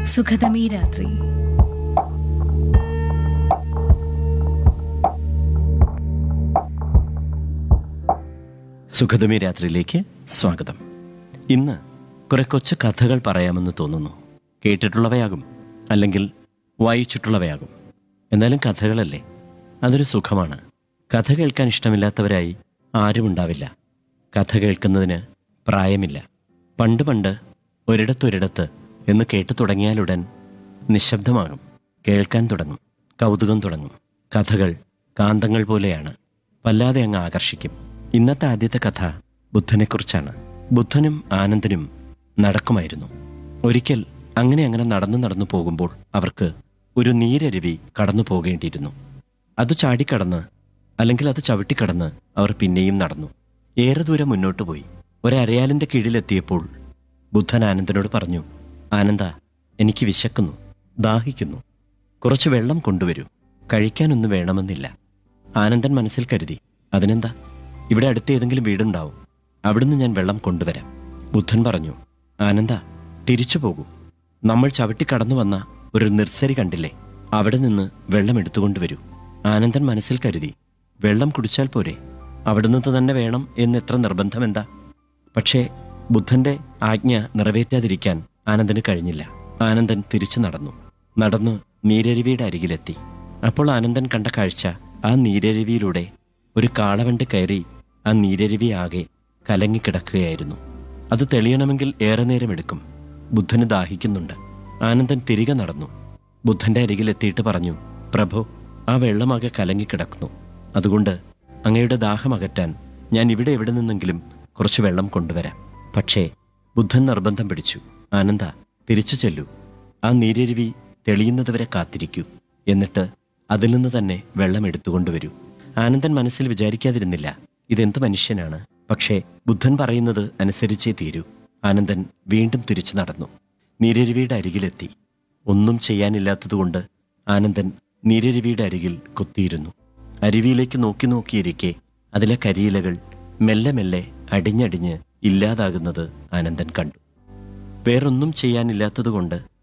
സുഖതമീ രാത്രി സുഖതമി രാത്രിയിലേക്ക് സ്വാഗതം ഇന്ന് കുറെ കൊച്ചു കഥകൾ പറയാമെന്ന് തോന്നുന്നു കേട്ടിട്ടുള്ളവയാകും അല്ലെങ്കിൽ വായിച്ചിട്ടുള്ളവയാകും എന്നാലും കഥകളല്ലേ അതൊരു സുഖമാണ് കഥ കേൾക്കാൻ ഇഷ്ടമില്ലാത്തവരായി ആരും ഉണ്ടാവില്ല കഥ കേൾക്കുന്നതിന് പ്രായമില്ല പണ്ട് പണ്ട് ഒരിടത്തൊരിടത്ത് എന്ന് കേട്ടു തുടങ്ങിയാലുടൻ നിശബ്ദമാകും കേൾക്കാൻ തുടങ്ങും കൗതുകം തുടങ്ങും കഥകൾ കാന്തങ്ങൾ പോലെയാണ് വല്ലാതെ അങ്ങ് ആകർഷിക്കും ഇന്നത്തെ ആദ്യത്തെ കഥ ബുദ്ധനെക്കുറിച്ചാണ് ബുദ്ധനും ആനന്ദനും നടക്കുമായിരുന്നു ഒരിക്കൽ അങ്ങനെ അങ്ങനെ നടന്നു നടന്നു പോകുമ്പോൾ അവർക്ക് ഒരു നീരരുവി കടന്നു പോകേണ്ടിയിരുന്നു അത് ചാടിക്കടന്ന് അല്ലെങ്കിൽ അത് ചവിട്ടിക്കടന്ന് അവർ പിന്നെയും നടന്നു ഏറെ ദൂരം മുന്നോട്ട് പോയി ഒരരയാലിന്റെ കീഴിലെത്തിയപ്പോൾ ബുദ്ധൻ ആനന്ദനോട് പറഞ്ഞു ആനന്ദ എനിക്ക് വിശക്കുന്നു ദാഹിക്കുന്നു കുറച്ച് വെള്ളം കൊണ്ടുവരൂ കഴിക്കാനൊന്നും വേണമെന്നില്ല ആനന്ദൻ മനസ്സിൽ കരുതി അതിനെന്താ ഇവിടെ അടുത്ത് ഏതെങ്കിലും വീടുണ്ടാവും അവിടുന്ന് ഞാൻ വെള്ളം കൊണ്ടുവരാം ബുദ്ധൻ പറഞ്ഞു ആനന്ദ തിരിച്ചു പോകൂ നമ്മൾ ചവിട്ടി കടന്നു വന്ന ഒരു നിർസരി കണ്ടില്ലേ അവിടെ നിന്ന് വെള്ളം എടുത്തുകൊണ്ടുവരൂ ആനന്ദൻ മനസ്സിൽ കരുതി വെള്ളം കുടിച്ചാൽ പോരെ അവിടുന്ന് തന്നെ വേണം എന്ന് എത്ര നിർബന്ധം എന്താ പക്ഷേ ബുദ്ധന്റെ ആജ്ഞ നിറവേറ്റാതിരിക്കാൻ ആനന്ദന് കഴിഞ്ഞില്ല ആനന്ദൻ തിരിച്ചു നടന്നു നടന്ന് നീരരുവിയുടെ അരികിലെത്തി അപ്പോൾ ആനന്ദൻ കണ്ട കാഴ്ച ആ നീരരുവിയിലൂടെ ഒരു കാളവണ്ട് കയറി ആ നീരരുവി ആകെ കലങ്ങിക്കിടക്കുകയായിരുന്നു അത് തെളിയണമെങ്കിൽ ഏറെ നേരം എടുക്കും ബുദ്ധന് ദാഹിക്കുന്നുണ്ട് ആനന്ദൻ തിരികെ നടന്നു ബുദ്ധന്റെ അരികിലെത്തിയിട്ട് പറഞ്ഞു പ്രഭു ആ വെള്ളമാകെ കലങ്ങിക്കിടക്കുന്നു അതുകൊണ്ട് അങ്ങയുടെ ദാഹം അകറ്റാൻ ഞാൻ ഇവിടെ എവിടെ നിന്നെങ്കിലും കുറച്ച് വെള്ളം കൊണ്ടുവരാം പക്ഷേ ബുദ്ധൻ നിർബന്ധം പിടിച്ചു ആനന്ദ തിരിച്ചു ചെല്ലൂ ആ നീരരുവി തെളിയുന്നതുവരെ കാത്തിരിക്കൂ എന്നിട്ട് അതിൽ നിന്ന് തന്നെ വെള്ളം എടുത്തുകൊണ്ടുവരൂ ആനന്ദൻ മനസ്സിൽ വിചാരിക്കാതിരുന്നില്ല ഇതെന്ത് മനുഷ്യനാണ് പക്ഷേ ബുദ്ധൻ പറയുന്നത് അനുസരിച്ചേ തീരൂ ആനന്ദൻ വീണ്ടും തിരിച്ചു നടന്നു നീരരുവിയുടെ അരികിലെത്തി ഒന്നും ചെയ്യാനില്ലാത്തതുകൊണ്ട് ആനന്ദൻ നീരരുവിയുടെ അരികിൽ കൊത്തിയിരുന്നു അരുവിയിലേക്ക് നോക്കി നോക്കിയിരിക്കെ അതിലെ കരിയിലകൾ മെല്ലെ മെല്ലെ അടിഞ്ഞടിഞ്ഞ് ഇല്ലാതാകുന്നത് ആനന്ദൻ കണ്ടു വേറൊന്നും ചെയ്യാനില്ലാത്തതുകൊണ്ട്